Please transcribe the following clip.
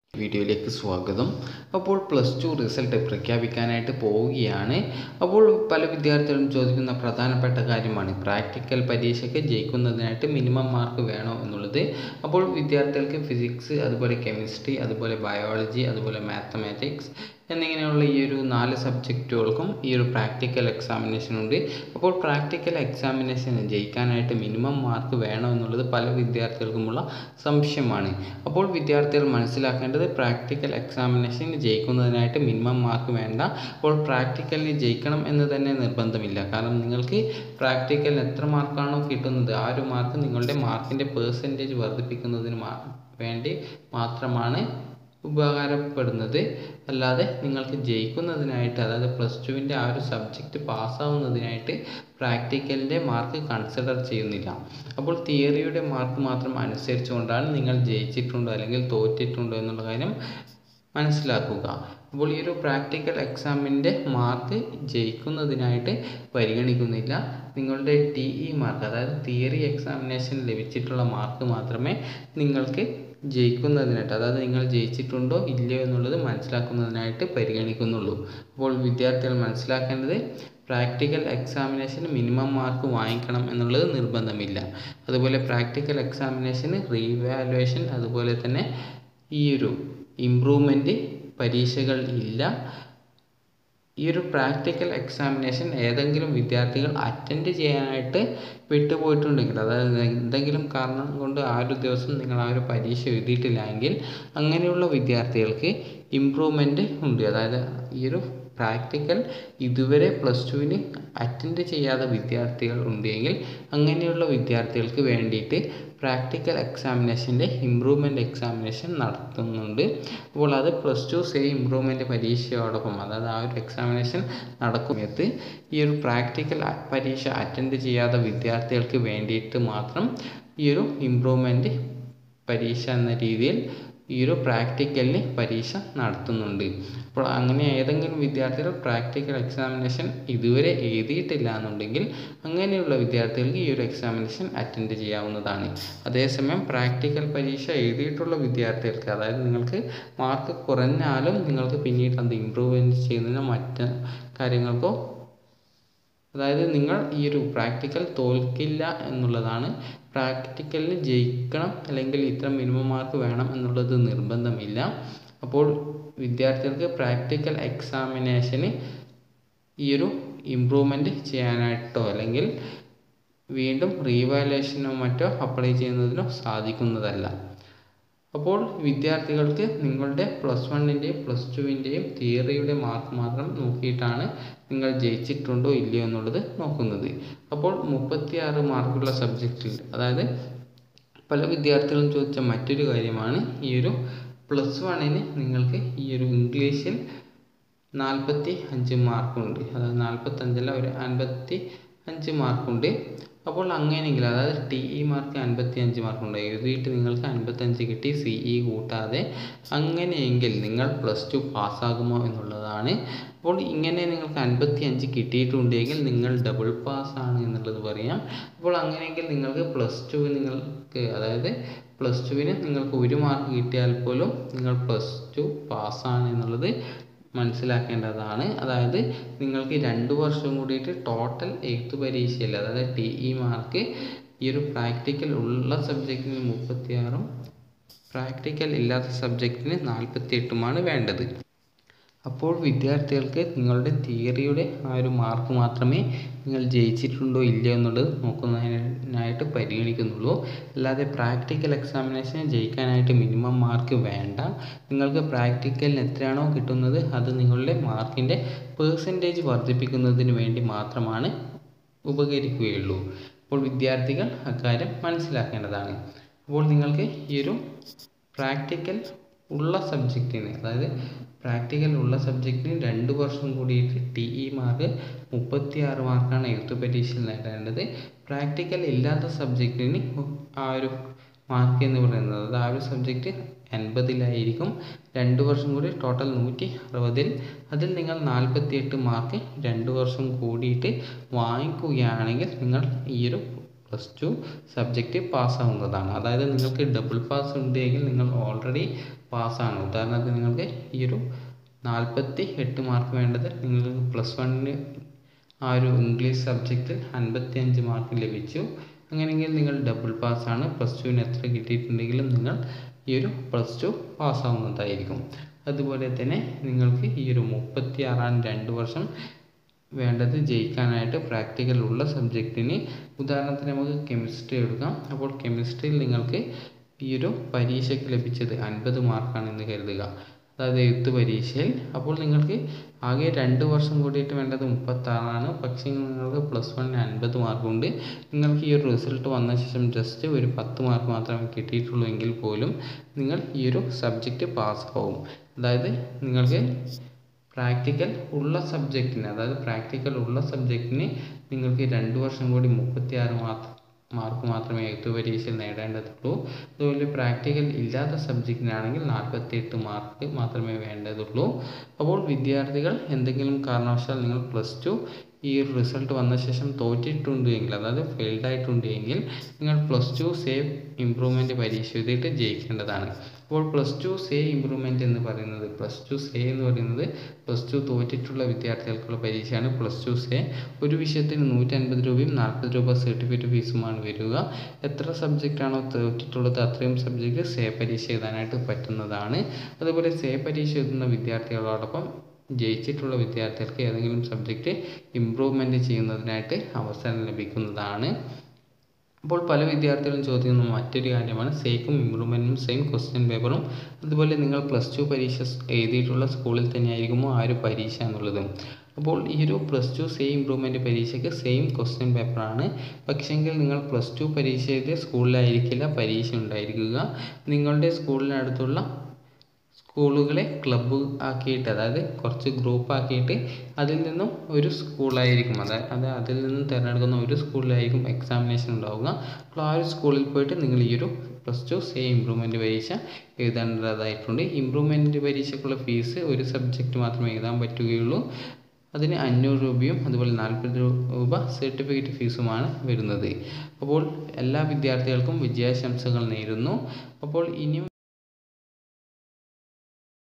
വീഡിയോയിലേക്ക് സ്വാഗതം അപ്പോൾ പ്ലസ് ടു റിസൾട്ട് പ്രഖ്യാപിക്കാനായിട്ട് പോവുകയാണ് അപ്പോൾ പല വിദ്യാർത്ഥികളും ചോദിക്കുന്ന പ്രധാനപ്പെട്ട കാര്യമാണ് പ്രാക്ടിക്കൽ പരീക്ഷയ്ക്ക് ജയിക്കുന്നതിനായിട്ട് മിനിമം മാർക്ക് വേണോ എന്നുള്ളത് അപ്പോൾ വിദ്യാർത്ഥികൾക്ക് ഫിസിക്സ് അതുപോലെ കെമിസ്ട്രി അതുപോലെ ബയോളജി അതുപോലെ മാത്തമാറ്റിക്സ് എന്നിങ്ങനെയുള്ള ഈ ഒരു നാല് സബ്ജക്റ്റുകൾക്കും ഈ ഒരു പ്രാക്ടിക്കൽ എക്സാമിനേഷൻ ഉണ്ട് അപ്പോൾ പ്രാക്ടിക്കൽ എക്സാമിനേഷന് ജയിക്കാനായിട്ട് മിനിമം മാർക്ക് വേണം എന്നുള്ളത് പല വിദ്യാർത്ഥികൾക്കുമുള്ള സംശയമാണ് അപ്പോൾ വിദ്യാർത്ഥികൾ മനസ്സിലാക്കേണ്ടത് പ്രാക്ടിക്കൽ എക്സാമിനേഷന് ജയിക്കുന്നതിനായിട്ട് മിനിമം മാർക്ക് വേണ്ട അപ്പോൾ പ്രാക്ടിക്കലിന് ജയിക്കണം എന്ന് തന്നെ നിർബന്ധമില്ല കാരണം നിങ്ങൾക്ക് പ്രാക്ടിക്കലിന് എത്ര മാർക്കാണോ കിട്ടുന്നത് ആ ഒരു മാർക്ക് നിങ്ങളുടെ മാർക്കിൻ്റെ പേഴ്സൻറ്റേജ് വർദ്ധിപ്പിക്കുന്നതിന് മാ വേണ്ടി മാത്രമാണ് ഉപകാരപ്പെടുന്നത് അല്ലാതെ നിങ്ങൾക്ക് ജയിക്കുന്നതിനായിട്ട് അതായത് പ്ലസ് ടുവിൻ്റെ ആ ഒരു സബ്ജക്റ്റ് പാസ്സാവുന്നതിനായിട്ട് പ്രാക്ടിക്കലിൻ്റെ മാർക്ക് കൺസിഡർ ചെയ്യുന്നില്ല അപ്പോൾ തിയറിയുടെ മാർക്ക് മാത്രം അനുസരിച്ചുകൊണ്ടാണ് നിങ്ങൾ ജയിച്ചിട്ടുണ്ടോ അല്ലെങ്കിൽ തോറ്റിട്ടുണ്ടോ എന്നുള്ള കാര്യം മനസ്സിലാക്കുക അപ്പോൾ ഈ ഒരു പ്രാക്ടിക്കൽ എക്സാമിൻ്റെ മാർക്ക് ജയിക്കുന്നതിനായിട്ട് പരിഗണിക്കുന്നില്ല നിങ്ങളുടെ ടി ഇ മാർക്ക് അതായത് തിയറി എക്സാമിനേഷൻ ലഭിച്ചിട്ടുള്ള മാർക്ക് മാത്രമേ നിങ്ങൾക്ക് ജയിക്കുന്നതിനായിട്ട് അതായത് നിങ്ങൾ ജയിച്ചിട്ടുണ്ടോ ഇല്ലയോ എന്നുള്ളത് മനസ്സിലാക്കുന്നതിനായിട്ട് പരിഗണിക്കുന്നുള്ളൂ അപ്പോൾ വിദ്യാർത്ഥികൾ മനസ്സിലാക്കേണ്ടത് പ്രാക്ടിക്കൽ എക്സാമിനേഷന് മിനിമം മാർക്ക് വാങ്ങിക്കണം എന്നുള്ളത് നിർബന്ധമില്ല അതുപോലെ പ്രാക്ടിക്കൽ എക്സാമിനേഷന് റീവാലുവേഷൻ അതുപോലെ തന്നെ ഈ ഒരു ഇമ്പ്രൂവ്മെൻറ്റ് പരീക്ഷകൾ ഇല്ല ഈ ഒരു പ്രാക്ടിക്കൽ എക്സാമിനേഷൻ ഏതെങ്കിലും വിദ്യാർത്ഥികൾ അറ്റൻഡ് ചെയ്യാനായിട്ട് വിട്ടുപോയിട്ടുണ്ടെങ്കിൽ അതായത് എന്തെങ്കിലും കാരണം കൊണ്ട് ആ ഒരു ദിവസം നിങ്ങൾ ആ ഒരു പരീക്ഷ എഴുതിയിട്ടില്ല എങ്കിൽ അങ്ങനെയുള്ള വിദ്യാർത്ഥികൾക്ക് ഇമ്പ്രൂവ്മെൻറ്റ് ഉണ്ട് അതായത് ഈ ഒരു പ്രാക്ടിക്കൽ ഇതുവരെ പ്ലസ് ടുവിന് അറ്റൻഡ് ചെയ്യാത്ത വിദ്യാർത്ഥികൾ ഉണ്ടെങ്കിൽ അങ്ങനെയുള്ള വിദ്യാർത്ഥികൾക്ക് വേണ്ടിയിട്ട് പ്രാക്ടിക്കൽ എക്സാമിനേഷൻ്റെ ഇമ്പ്രൂവ്മെൻറ്റ് എക്സാമിനേഷൻ നടത്തുന്നുണ്ട് അപ്പോൾ അത് പ്ലസ് ടു സേ ഇമ്പ്രൂവ്മെൻറ്റ് പരീക്ഷയോടൊപ്പം അതായത് ആ ഒരു എക്സാമിനേഷൻ നടക്കുമത്ത് ഈ ഒരു പ്രാക്ടിക്കൽ പരീക്ഷ അറ്റൻഡ് ചെയ്യാത്ത വിദ്യാർത്ഥികൾക്ക് വേണ്ടിയിട്ട് മാത്രം ഈ ഒരു ഇമ്പ്രൂവ്മെൻറ്റ് പരീക്ഷ എന്ന രീതിയിൽ ഈ ഒരു പ്രാക്ടിക്കലിന് പരീക്ഷ നടത്തുന്നുണ്ട് അപ്പോൾ അങ്ങനെ ഏതെങ്കിലും വിദ്യാർത്ഥികൾ പ്രാക്ടിക്കൽ എക്സാമിനേഷൻ ഇതുവരെ എഴുതിയിട്ടില്ല എന്നുണ്ടെങ്കിൽ അങ്ങനെയുള്ള വിദ്യാർത്ഥികൾക്ക് ഈ ഒരു എക്സാമിനേഷൻ അറ്റൻഡ് ചെയ്യാവുന്നതാണ് അതേസമയം പ്രാക്ടിക്കൽ പരീക്ഷ എഴുതിയിട്ടുള്ള വിദ്യാർത്ഥികൾക്ക് അതായത് നിങ്ങൾക്ക് മാർക്ക് കുറഞ്ഞാലും നിങ്ങൾക്ക് പിന്നീട് അത് ഇമ്പ്രൂവ്മെൻറ്റ് ചെയ്യുന്നതിനോ മറ്റ് കാര്യങ്ങൾക്കോ അതായത് നിങ്ങൾ ഈ ഒരു പ്രാക്ടിക്കൽ തോൽക്കില്ല എന്നുള്ളതാണ് പ്രാക്ടിക്കലിന് ജയിക്കണം അല്ലെങ്കിൽ ഇത്ര മിനിമം മാർക്ക് വേണം എന്നുള്ളത് നിർബന്ധമില്ല അപ്പോൾ വിദ്യാർത്ഥികൾക്ക് പ്രാക്ടിക്കൽ എക്സാമിനേഷന് ഈ ഒരു ഇമ്പ്രൂവ്മെൻറ്റ് ചെയ്യാനായിട്ടോ അല്ലെങ്കിൽ വീണ്ടും റീവാലുവേഷനോ മറ്റോ അപ്ലൈ ചെയ്യുന്നതിനോ സാധിക്കുന്നതല്ല അപ്പോൾ വിദ്യാർത്ഥികൾക്ക് നിങ്ങളുടെ പ്ലസ് വണ്ണിൻ്റെയും പ്ലസ് ടുവിൻ്റെയും തിയറിയുടെ മാർക്ക് മാത്രം നോക്കിയിട്ടാണ് നിങ്ങൾ ജയിച്ചിട്ടുണ്ടോ ഇല്ലയോ എന്നുള്ളത് നോക്കുന്നത് അപ്പോൾ മുപ്പത്തിയാറ് മാർക്കുള്ള സബ്ജക്റ്റിൽ അതായത് പല വിദ്യാർത്ഥികളും ചോദിച്ച മറ്റൊരു കാര്യമാണ് ഈ ഒരു പ്ലസ് വണ്ണിന് നിങ്ങൾക്ക് ഈ ഒരു ഇംഗ്ലീഷിൽ നാൽപ്പത്തി അഞ്ച് മാർക്കുണ്ട് അതായത് നാൽപ്പത്തഞ്ചല്ല ഒരു അൻപത്തി അഞ്ച് മാർക്കുണ്ട് അപ്പോൾ അങ്ങനെയെങ്കിൽ അതായത് ടി ഇ മാർക്ക് അൻപത്തി അഞ്ച് മാർക്കുണ്ട് എഴുതിയിട്ട് നിങ്ങൾക്ക് അൻപത്തഞ്ച് കിട്ടി സി ഇ കൂട്ടാതെ അങ്ങനെയെങ്കിൽ നിങ്ങൾ പ്ലസ് ടു പാസ്സാകുമോ എന്നുള്ളതാണ് അപ്പോൾ ഇങ്ങനെ നിങ്ങൾക്ക് അൻപത്തി അഞ്ച് കിട്ടിയിട്ടുണ്ടെങ്കിൽ നിങ്ങൾ ഡബിൾ പാസ് ആണ് എന്നുള്ളത് പറയാം അപ്പോൾ അങ്ങനെയെങ്കിൽ നിങ്ങൾക്ക് പ്ലസ് ടു നിങ്ങൾക്ക് അതായത് പ്ലസ് ടുവിന് നിങ്ങൾക്ക് ഒരു മാർക്ക് കിട്ടിയാൽ പോലും നിങ്ങൾ പ്ലസ് ടു പാസ്സാണ് എന്നുള്ളത് മനസ്സിലാക്കേണ്ടതാണ് അതായത് നിങ്ങൾക്ക് രണ്ട് വർഷം കൂടിയിട്ട് ടോട്ടൽ എഴുത്ത് പരീക്ഷയിൽ അതായത് ടി ഇ മാർക്ക് ഈ ഒരു പ്രാക്ടിക്കൽ ഉള്ള സബ്ജക്റ്റിന് മുപ്പത്തിയാറും പ്രാക്ടിക്കൽ ഇല്ലാത്ത സബ്ജക്റ്റിന് നാൽപ്പത്തി എട്ടുമാണ് വേണ്ടത് അപ്പോൾ വിദ്യാർത്ഥികൾക്ക് നിങ്ങളുടെ തിയറിയുടെ ആ ഒരു മാർക്ക് മാത്രമേ നിങ്ങൾ ജയിച്ചിട്ടുണ്ടോ ഇല്ലയോ എന്നുള്ളത് നോക്കുന്നതിനായിട്ട് പരിഗണിക്കുന്നുള്ളൂ അല്ലാതെ പ്രാക്ടിക്കൽ എക്സാമിനേഷൻ ജയിക്കാനായിട്ട് മിനിമം മാർക്ക് വേണ്ട നിങ്ങൾക്ക് പ്രാക്ടിക്കലിന് എത്രയാണോ കിട്ടുന്നത് അത് നിങ്ങളുടെ മാർക്കിൻ്റെ പേഴ്സൻറ്റേജ് വർദ്ധിപ്പിക്കുന്നതിന് വേണ്ടി മാത്രമാണ് ഉപകരിക്കുകയുള്ളൂ അപ്പോൾ വിദ്യാർത്ഥികൾ അക്കാര്യം മനസ്സിലാക്കേണ്ടതാണ് അപ്പോൾ നിങ്ങൾക്ക് ഈ ഒരു പ്രാക്ടിക്കൽ ഉള്ള സബ്ജക്റ്റിന് അതായത് പ്രാക്ടിക്കൽ ഉള്ള സബ്ജക്റ്റിന് രണ്ട് വർഷം കൂടിയിട്ട് ടി ഇ മാർക്ക് മുപ്പത്തി ആറ് മാർക്കാണ് എഴുത്ത് പരീക്ഷയിൽ നേടേണ്ടത് പ്രാക്ടിക്കൽ ഇല്ലാത്ത സബ്ജക്റ്റിന് ആ ഒരു മാർക്ക് എന്ന് പറയുന്നത് അത് ആ ഒരു സബ്ജക്റ്റ് എൺപതിലായിരിക്കും രണ്ട് വർഷം കൂടി ടോട്ടൽ നൂറ്റി അറുപതിൽ അതിൽ നിങ്ങൾ നാൽപ്പത്തി എട്ട് മാർക്ക് രണ്ട് വർഷം കൂടിയിട്ട് വാങ്ങിക്കുകയാണെങ്കിൽ നിങ്ങൾ ഈ ഒരു പ്ലസ് ടു സബ്ജക്റ്റ് പാസ്സാവുന്നതാണ് അതായത് നിങ്ങൾക്ക് ഡബിൾ പാസ് ഉണ്ടെങ്കിൽ നിങ്ങൾ ഓൾറെഡി പാസ്സാണ് ഉദാഹരണത്തിന് നിങ്ങൾക്ക് ഈ ഒരു നാൽപ്പത്തി എട്ട് മാർക്ക് വേണ്ടത് നിങ്ങൾക്ക് പ്ലസ് വണ്ണിന് ആ ഒരു ഇംഗ്ലീഷ് സബ്ജക്റ്റിൽ അൻപത്തി അഞ്ച് മാർക്ക് ലഭിച്ചു അങ്ങനെയെങ്കിൽ നിങ്ങൾ ഡബിൾ പാസ്സാണ് പ്ലസ് ടുവിന് എത്ര കിട്ടിയിട്ടുണ്ടെങ്കിലും നിങ്ങൾ ഈ ഒരു പ്ലസ് ടു പാസ്സാവുന്നതായിരിക്കും അതുപോലെ തന്നെ നിങ്ങൾക്ക് ഈ ഒരു മുപ്പത്തി ആറാം രണ്ട് വർഷം വേണ്ടത് ജയിക്കാനായിട്ട് പ്രാക്ടിക്കൽ ഉള്ള സബ്ജക്റ്റിന് ഉദാഹരണത്തിന് നമുക്ക് കെമിസ്ട്രി എടുക്കാം അപ്പോൾ കെമിസ്ട്രിയിൽ നിങ്ങൾക്ക് ഈ ഒരു പരീക്ഷയ്ക്ക് ലഭിച്ചത് അൻപത് മാർക്കാണെന്ന് കരുതുക അതായത് എഴുത്ത് പരീക്ഷയിൽ അപ്പോൾ നിങ്ങൾക്ക് ആകെ രണ്ട് വർഷം കൂടിയിട്ട് വേണ്ടത് മുപ്പത്താറാണ് പക്ഷേ നിങ്ങൾക്ക് പ്ലസ് വണ്ണിന് അൻപത് മാർക്കുണ്ട് നിങ്ങൾക്ക് ഈ ഒരു റിസൾട്ട് വന്ന ശേഷം ജസ്റ്റ് ഒരു പത്ത് മാർക്ക് മാത്രമേ കിട്ടിയിട്ടുള്ളൂ എങ്കിൽ പോലും നിങ്ങൾ ഈ ഒരു സബ്ജക്റ്റ് പാസ്സാവും അതായത് നിങ്ങൾക്ക് പ്രാക്ടിക്കൽ ഉള്ള സബ്ജക്റ്റിന് അതായത് പ്രാക്ടിക്കൽ ഉള്ള സബ്ജക്റ്റിന് നിങ്ങൾക്ക് രണ്ട് വർഷം കൂടി മുപ്പത്തിയാറ് മാത്രം മാർക്ക് മാത്രമേ എഴുത്ത് പരീക്ഷയിൽ നേടേണ്ടതുള്ളൂ അതുപോലെ പ്രാക്ടിക്കൽ ഇല്ലാത്ത സബ്ജക്റ്റിനാണെങ്കിൽ നാൽപ്പത്തിയെട്ട് മാർക്ക് മാത്രമേ വേണ്ടതുള്ളൂ അപ്പോൾ വിദ്യാർത്ഥികൾ എന്തെങ്കിലും കാരണവശാൽ നിങ്ങൾ പ്ലസ് ടു ഈ റിസൾട്ട് വന്ന ശേഷം തോറ്റിട്ടുണ്ട് എങ്കിൽ അതായത് ഫെയിൽഡ് ആയിട്ടുണ്ട് എങ്കിൽ നിങ്ങൾ പ്ലസ് ടു സേവ് ഇമ്പ്രൂവ്മെൻ്റ് പരീക്ഷ എഴുതിയിട്ട് ജയിക്കേണ്ടതാണ് അപ്പോൾ പ്ലസ് ടു സേ ഇമ്പ്രൂവ്മെൻ്റ് എന്ന് പറയുന്നത് പ്ലസ് ടു സേ എന്ന് പറയുന്നത് പ്ലസ് ടു തോറ്റിട്ടുള്ള വിദ്യാർത്ഥികൾക്കുള്ള പരീക്ഷയാണ് പ്ലസ് ടു സേ ഒരു വിഷയത്തിന് നൂറ്റൻപത് രൂപയും നാൽപ്പത് രൂപ സർട്ടിഫിക്കറ്റ് ഫീസുമാണ് വരിക എത്ര സബ്ജക്റ്റാണോ തോറ്റിട്ടുള്ളത് അത്രയും സബ്ജക്റ്റ് സേ പരീക്ഷ എഴുതാനായിട്ട് പറ്റുന്നതാണ് അതുപോലെ സേ പരീക്ഷ എഴുതുന്ന വിദ്യാർത്ഥികളോടൊപ്പം ജയിച്ചിട്ടുള്ള വിദ്യാർത്ഥികൾക്ക് ഏതെങ്കിലും സബ്ജക്റ്റ് ഇമ്പ്രൂവ്മെൻ്റ് ചെയ്യുന്നതിനായിട്ട് അവസരം ലഭിക്കുന്നതാണ് അപ്പോൾ പല വിദ്യാർത്ഥികളും ചോദിക്കുന്ന മറ്റൊരു കാര്യമാണ് സേക്കും ഇമ്പ്രൂവ്മെൻറ്റും സെയിം ക്വസ്റ്റ്യൻ പേപ്പറും അതുപോലെ നിങ്ങൾ പ്ലസ് ടു പരീക്ഷ എഴുതിയിട്ടുള്ള സ്കൂളിൽ തന്നെയായിരിക്കുമോ ആ ഒരു പരീക്ഷ എന്നുള്ളത് അപ്പോൾ ഈ ഒരു പ്ലസ് ടു സെയിം ഇമ്പ്രൂവ്മെൻറ്റ് പരീക്ഷയ്ക്ക് സെയിം ക്വസ്റ്റ്യൻ പേപ്പറാണ് പക്ഷേങ്കിൽ നിങ്ങൾ പ്ലസ് ടു പരീക്ഷ എഴുതിയ സ്കൂളിലായിരിക്കില്ല പരീക്ഷ ഉണ്ടായിരിക്കുക നിങ്ങളുടെ സ്കൂളിനടുത്തുള്ള സ്കൂളുകളെ ക്ലബ്ബ് ആക്കിയിട്ട് അതായത് കുറച്ച് ഗ്രൂപ്പ് ആക്കിയിട്ട് അതിൽ നിന്നും ഒരു സ്കൂളായിരിക്കും അതായത് അത് അതിൽ നിന്നും തിരഞ്ഞെടുക്കുന്ന ഒരു സ്കൂളിലായിരിക്കും എക്സാമിനേഷൻ ഉണ്ടാവുക അപ്പോൾ ആ ഒരു സ്കൂളിൽ പോയിട്ട് നിങ്ങൾ ഈ ഒരു പ്ലസ് ടു സേ ഇമ്പ്രൂവ്മെൻറ്റ് പരീക്ഷ എഴുതേണ്ടതായിട്ടുണ്ട് ഇമ്പ്രൂവ്മെൻറ്റ് പരീക്ഷയ്ക്കുള്ള ഫീസ് ഒരു സബ്ജക്റ്റ് മാത്രമേ എഴുതാൻ പറ്റുകയുള്ളൂ അതിന് അഞ്ഞൂറ് രൂപയും അതുപോലെ നാൽപ്പത് രൂപ സർട്ടിഫിക്കറ്റ് ഫീസുമാണ് വരുന്നത് അപ്പോൾ എല്ലാ വിദ്യാർത്ഥികൾക്കും വിജയാശംസകൾ നേരുന്നു അപ്പോൾ ഇനിയും